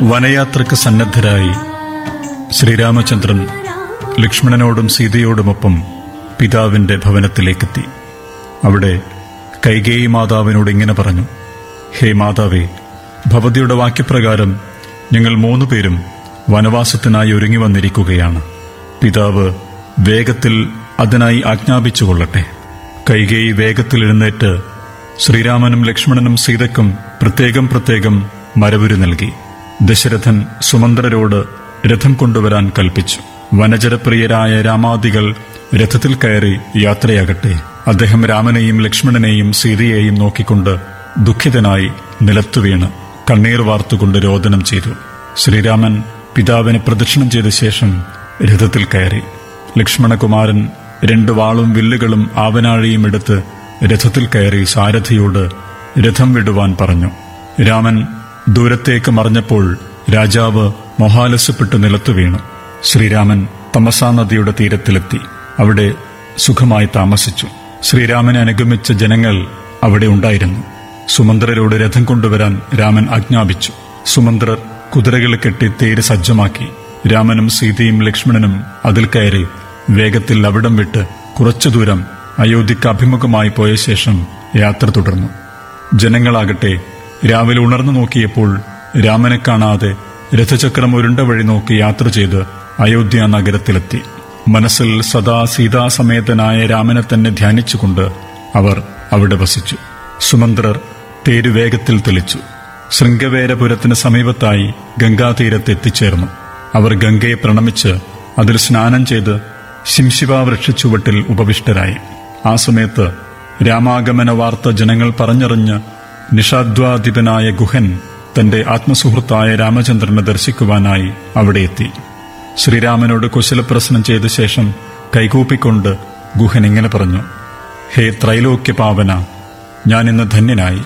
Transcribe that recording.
വനയാത്രക്ക് സന്നദ്ധരായി ശ്രീരാമചന്ദ്രൻ ലക്ഷ്മണനോടും സീതയോടുമൊപ്പം പിതാവിന്റെ ഭവനത്തിലേക്കെത്തി അവിടെ കൈകേയി മാതാവിനോട് ഇങ്ങനെ പറഞ്ഞു ഹേ മാതാവേ ഭവതിയുടെ വാക്യപ്രകാരം ഞങ്ങൾ മൂന്നു പേരും വനവാസത്തിനായി ഒരുങ്ങി വന്നിരിക്കുകയാണ് പിതാവ് വേഗത്തിൽ അതിനായി ആജ്ഞാപിച്ചുകൊള്ളട്ടെ കൈകേയി വേഗത്തിൽ എഴുന്നേറ്റ് ശ്രീരാമനും ലക്ഷ്മണനും സീതയ്ക്കും പ്രത്യേകം പ്രത്യേകം മരവുരു നൽകി ദശരഥൻ സുമന്ത്രരോട് രഥം കൊണ്ടുവരാൻ കൽപ്പിച്ചു വനജരപ്രിയരായ രാമാദികൾ രഥത്തിൽ കയറി യാത്രയാകട്ടെ അദ്ദേഹം രാമനെയും ലക്ഷ്മണനെയും സീതയെയും നോക്കിക്കൊണ്ട് ദുഃഖിതനായി നിലത്തു വീണ് കണ്ണീർ വാർത്തുകൊണ്ട് രോദനം ചെയ്തു ശ്രീരാമൻ പിതാവിനെ പ്രദക്ഷിണം ചെയ്ത ശേഷം രഥത്തിൽ കയറി ലക്ഷ്മണകുമാരൻ രണ്ട് വാളും വില്ലുകളും ആവനാഴിയും എടുത്ത് രഥത്തിൽ കയറി സാരഥിയോട് രഥം വിടുവാൻ പറഞ്ഞു രാമൻ ദൂരത്തേക്ക് മറിഞ്ഞപ്പോൾ രാജാവ് മൊഹാലസ്യപ്പെട്ട് നിലത്തു വീണു ശ്രീരാമൻ തമസാ നദിയുടെ തീരത്തിലെത്തി അവിടെ സുഖമായി താമസിച്ചു ശ്രീരാമനെ അനുഗമിച്ച ജനങ്ങൾ അവിടെ ഉണ്ടായിരുന്നു സുമന്ത്രരോട് രഥം കൊണ്ടുവരാൻ രാമൻ ആജ്ഞാപിച്ചു സുമന്ത്രർ കുതിരകൾ കെട്ടി തേര് സജ്ജമാക്കി രാമനും സീതയും ലക്ഷ്മണനും അതിൽ കയറി വേഗത്തിൽ അവിടം വിട്ട് കുറച്ചു ദൂരം അയോധ്യക്ക് അഭിമുഖമായി പോയ ശേഷം യാത്ര തുടർന്നു ജനങ്ങളാകട്ടെ രാവിലെ ഉണർന്നു നോക്കിയപ്പോൾ രാമനെ കാണാതെ രഥചക്രം ഉരുണ്ട വഴി നോക്കി യാത്ര ചെയ്ത് അയോധ്യ നഗരത്തിലെത്തി മനസ്സിൽ സദാ സീതാസമേതനായ രാമനെ തന്നെ ധ്യാനിച്ചുകൊണ്ട് അവർ അവിടെ വസിച്ചു സുമന്ത്രർ തേര് വേഗത്തിൽ തെളിച്ചു ശൃംഗവേരപുരത്തിന് സമീപത്തായി ഗംഗാതീരത്ത് എത്തിച്ചേർന്നു അവർ ഗംഗയെ പ്രണമിച്ച് അതിൽ സ്നാനം ചെയ്ത് ശിംശിവ വൃക്ഷച്ചുവട്ടിൽ ഉപവിഷ്ടരായി ആ സമയത്ത് രാമാഗമന വാർത്ത ജനങ്ങൾ പറഞ്ഞറിഞ്ഞ് നിഷാദ്വാധിപനായ ഗുഹൻ തന്റെ ആത്മസുഹൃത്തായ രാമചന്ദ്രനെ ദർശിക്കുവാനായി അവിടെ എത്തി ശ്രീരാമനോട് കുശലപ്രശ്നം ചെയ്ത ശേഷം കൈകൂപ്പിക്കൊണ്ട് ഗുഹൻ ഇങ്ങനെ പറഞ്ഞു ഹേ ത്രൈലോക്യ പാവന ഞാൻ ഇന്ന് ധന്യനായി